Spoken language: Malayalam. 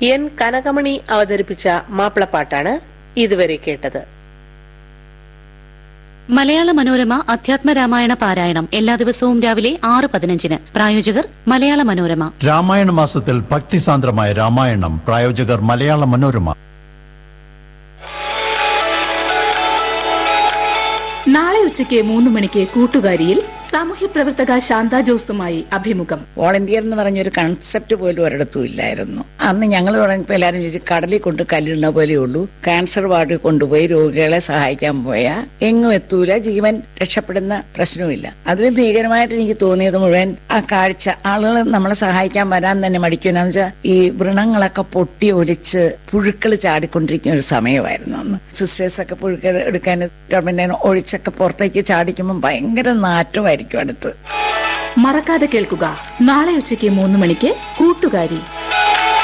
എൻ കനകമണി അവതരിപ്പിച്ച മാപ്പിളപ്പാട്ടാണ് ഇതുവരെ കേട്ടത് മലയാള മനോരമ അധ്യാത്മ രാമായണ പാരായണം എല്ലാ ദിവസവും രാവിലെ ആറ് പതിനഞ്ചിന് പ്രായോജകർ മലയാള മനോരമ രാമായണ മാസത്തിൽ ഭക്തിസാന്ദ്രമായ രാമായണം പ്രായോജകർ മലയാള മനോരമ നാളെ ഉച്ചയ്ക്ക് മൂന്ന് മണിക്ക് കൂട്ടുകാരിയിൽ സാമൂഹ്യ പ്രവർത്തക ശാന്ത ജോസുമായി അഭിമുഖം വോളണ്ടിയർ എന്ന് പറഞ്ഞൊരു കൺസെപ്റ്റ് പോലും ഒരിടത്തും ഇല്ലായിരുന്നു അന്ന് ഞങ്ങൾ തുടങ്ങിയപ്പോൾ എല്ലാവരും ചോദിച്ചു കടലിൽ കൊണ്ട് കല്ലിടുന്ന പോലെയുള്ളൂ ക്യാൻസർ വാർഡിൽ കൊണ്ടുപോയി രോഗികളെ സഹായിക്കാൻ പോയാൽ എങ്ങും എത്തൂല ജീവൻ രക്ഷപ്പെടുന്ന പ്രശ്നവുമില്ല അതിൽ ഭീകരമായിട്ട് എനിക്ക് തോന്നിയത് മുഴുവൻ ആ കാഴ്ച ആളുകൾ നമ്മളെ സഹായിക്കാൻ വരാൻ തന്നെ മടിക്കുമെന്നു വെച്ചാൽ ഈ വൃണങ്ങളൊക്കെ പൊട്ടി ഒലിച്ച് പുഴുക്കൾ ചാടിക്കൊണ്ടിരിക്കുന്ന ഒരു സമയമായിരുന്നു അന്ന് സിസ്റ്റേഴ്സ് ഒക്കെ പുഴുക്കൾ എടുക്കാൻ പിന്നെ ഒഴിച്ചൊക്കെ പുറത്തേക്ക് ചാടിക്കുമ്പോൾ ഭയങ്കര നാറ്റമായിരിക്കും അടുത്ത് മറക്കാതെ കേൾക്കുക നാളെ ഉച്ചയ്ക്ക് മൂന്ന് മണിക്ക് കൂട്ടുകാരി